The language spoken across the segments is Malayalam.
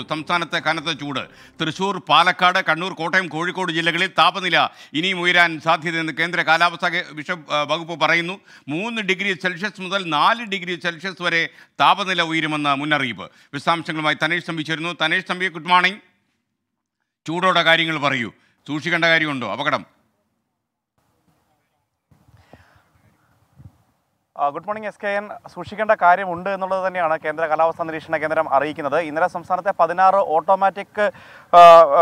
സംസ്ഥാനത്തെ കനത്ത ചൂട് തൃശൂർ പാലക്കാട് കണ്ണൂർ കോട്ടയം കോഴിക്കോട് ജില്ലകളിൽ താപനില ഇനിയും ഉയരാൻ സാധ്യതയെന്ന് കേന്ദ്ര കാലാവസ്ഥാ കേ- വിഷ ആ, വകുപ്പ് പറയുന്നു മൂന്ന് ഡിഗ്രി സെൽഷ്യസ് മുതൽ നാല് ഡിഗ്രി സെൽഷ്യസ് വരെ താപനില ഉയരുമെന്ന് മുന്നറിയിപ്പ് വിശദാംശങ്ങളുമായി തനേഷ് തമ്പി ചേരുന്നു തനേഷ് തമ്പി ഗുഡ് മോർണിംഗ് ചൂടോടെ കാര്യങ്ങൾ പറയൂ സൂക്ഷിക്കേണ്ട കാര്യമുണ്ടോ അപകടം ആ, good morning S K N സൂക്ഷിക്കേണ്ട കാര്യമുണ്ട് എന്നുള്ളത് തന്നെയാണ് കേന്ദ്ര കാലാവസ്ഥാ നിരീക്ഷണ കേന്ദ്രം അറിയിക്കുന്നത് ഇന്നലെ സംസ്ഥാനത്തെ പതിനാറ് ഓട്ടോമാറ്റിക് ആ, ആ,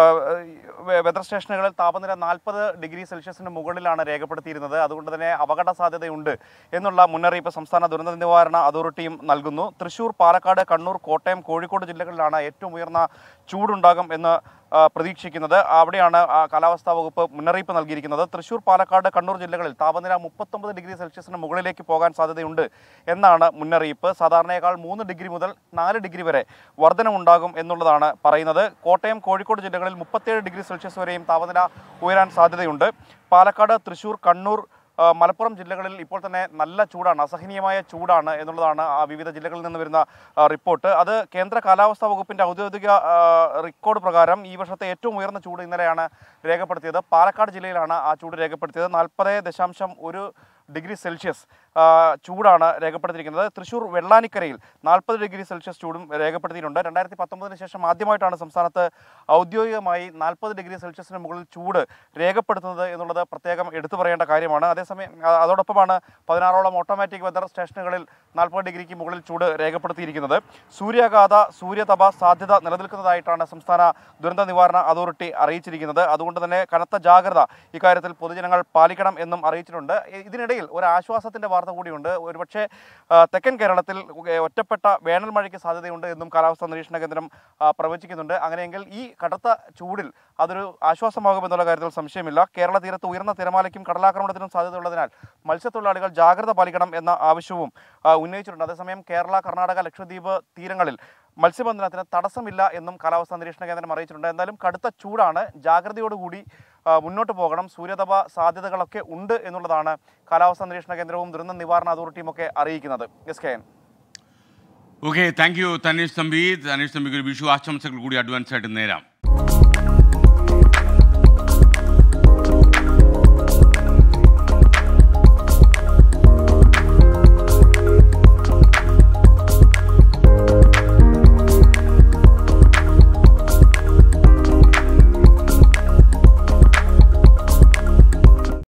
വെ- വെതർ സ്റ്റേഷനുകളിൽ താപനില നാൽപ്പത് ഡിഗ്രി സെൽഷ്യസിന് മുകളിലാണ് രേഖപ്പെടുത്തിയിരുന്നത് അതുകൊണ്ട് തന്നെ അപകട സാധ്യതയുണ്ട് എന്നുള്ള മുന്നറിയിപ്പ് സംസ്ഥാന ദുരന്ത നിവാരണ അതോറിറ്റിയും നൽകുന്നു തൃശൂർ പാലക്കാട് കണ്ണൂർ കോട്ടയം കോഴിക്കോട് ജില്ലകളിലാണ് ഏറ്റവും ഉയർന്ന ചൂടുണ്ടാകും എന്ന് ആ, പ്രതീക്ഷിക്കുന്നത് അവിടെയാണ് ആ, കാലാവസ്ഥാ വകുപ്പ് മുന്നറിയിപ്പ് നൽകിയിരിക്കുന്നത് തൃശൂർ പാലക്കാട് കണ്ണൂർ ജില്ലകളിൽ താപനില മുപ്പത്തൊമ്പത് ഡിഗ്രി സെൽഷ്യസിന് മുകളിലേക്ക് പോകാൻ സാധ്യതയുണ്ട് എന്നാണ് മുന്നറിയിപ്പ് സാധാരണയേക്കാൾ മൂന്ന് ഡിഗ്രി മുതൽ നാല് ഡിഗ്രി വരെ വർധനമുണ്ടാകും എന്നുള്ളതാണ് പറയുന്നത് കോട്ടയം കോഴിക്കോട് ജില്ലകളിൽ മുപ്പത്തേഴ് ഡിഗ്രി സെൽഷ്യസ് വരെയും താപനില ഉയരാൻ സാധ്യതയുണ്ട് പാലക്കാട് തൃശൂർ കണ്ണൂർ ആ, മലപ്പുറം ജില്ലകളിൽ ഇപ്പോൾ തന്നെ നല്ല ചൂടാണ് അസഹനീയമായ ചൂടാണ് എന്നുള്ളതാണ് ആ വിവിധ ജില്ലകളിൽ നിന്ന് വരുന്ന ആ, റിപ്പോർട്ട് അത് കേന്ദ്ര കാലാവസ്ഥാ വകുപ്പിന്റെ ഔദ്യോഗിക ആ, റെക്കോർഡ് പ്രകാരം ഈ വർഷത്തെ ഏറ്റവും ഉയർന്ന ചൂട് ഇന്നലെയാണ് രേഖപ്പെടുത്തിയത് പാലക്കാട് ജില്ലയിലാണ് ആ ചൂട് രേഖപ്പെടുത്തിയത് നാൽപ്പത് ദശാംശം ഒരു ഡിഗ്രി സെൽഷ്യസ് ആ, ചൂടാണ് രേഖപ്പെടുത്തിയിരിക്കുന്നത് തൃശ്ശൂർ വെള്ളാനിക്കരയിൽ നാൽപ്പത് ഡിഗ്രി സെൽഷ്യസ് ചൂടും രേഖപ്പെടുത്തിയിട്ടുണ്ട് രണ്ടായിരത്തി പത്തൊമ്പതിന് ശേഷം ആദ്യമായിട്ടാണ് സംസ്ഥാനത്ത് ഔദ്യോഗികമായി നാൽപ്പത് ഡിഗ്രി സെൽഷ്യസിന് മുകളിൽ ചൂട് രേഖപ്പെടുത്തുന്നത് എന്നുള്ളത് പ്രത്യേകം എടുത്തു പറയേണ്ട കാര്യമാണ് അതേസമയം ആ, അതോടൊപ്പമാണ് പതിനാറോളം ഓട്ടോമാറ്റിക് വെതർ സ്റ്റേഷനുകളിൽ നാൽപ്പത് ഡിഗ്രിക്ക് മുകളിൽ ചൂട് രേഖപ്പെടുത്തിയിരിക്കുന്നത് സൂര്യാഘാത സൂര്യതപ സാധ്യത നിലനിൽക്കുന്നതായിട്ടാണ് സംസ്ഥാന ദുരന്ത നിവാരണ അതോറിറ്റി അറിയിച്ചിരിക്കുന്നത് അതുകൊണ്ട് തന്നെ കനത്ത ജാഗ്രത ഇക്കാര്യത്തിൽ പൊതുജനങ്ങൾ പാലിക്കണം എന്നും അറിയിച്ചിട്ടുണ്ട് ഇ- ഇതിനിടയിൽ ഒരു ആശ്വാസത്തിന്റെ വാർത്ത കൂടിയുണ്ട് ഒരുപക്ഷെ ആ, തെക്കൻ കേരളത്തിൽ ഉ- ഒറ്റപ്പെട്ട വേനൽ മഴയ്ക്ക് സാധ്യതയുണ്ട് എന്നും കാലാവസ്ഥാ നിരീക്ഷണ കേന്ദ്രം ആ, പ്രവചിക്കുന്നുണ്ട് അങ്ങനെയെങ്കിൽ ഈ കടുത്ത ചൂടിൽ അതൊരു ആശ്വാസമാകുമെന്നുള്ള കാര്യത്തിൽ സംശയമില്ല കേരള തീരത്ത് ഉയർന്ന തിരമാലയ്ക്കും കടലാക്രമണത്തിനും സാധ്യതയുള്ളതിനാൽ മത്സ്യത്തൊഴിലാളികൾ ജാഗ്രത പാലിക്കണം എന്ന ആവശ്യവും ആ, ഉന്നയിച്ചിട്ടുണ്ട് അതേസമയം കേരള കർണാടക ലക്ഷദ്വീപ് തീരങ്ങളിൽ മത്സ്യബന്ധനത്തിന് തടസ്സമില്ല എന്നും കാലാവസ്ഥാ നിരീക്ഷണ കേന്ദ്രം അറിയിച്ചിട്ടുണ്ട് എന്തായാലും കടുത്ത ചൂടാണ് ജാഗ്രതയോടുകൂടി ആ, മുന്നോട്ട് പോകണം സൂര്യതപ സാധ്യതകളൊക്കെ ഉണ്ട് എന്നുള്ളതാണ് കാലാവസ്ഥാ നിരീക്ഷണ കേന്ദ്രവും ദുരന്ത നിവാരണ അതോറിറ്റിയും ഒക്കെ അറിയിക്കുന്നത് S K N okay thank you Thanesh Thampi Thanesh തമ്പിക്ക് ഒരു വിഷു ആശംസകൾ കൂടി അഡ്വാൻസ് ആയിട്ട് നേരാം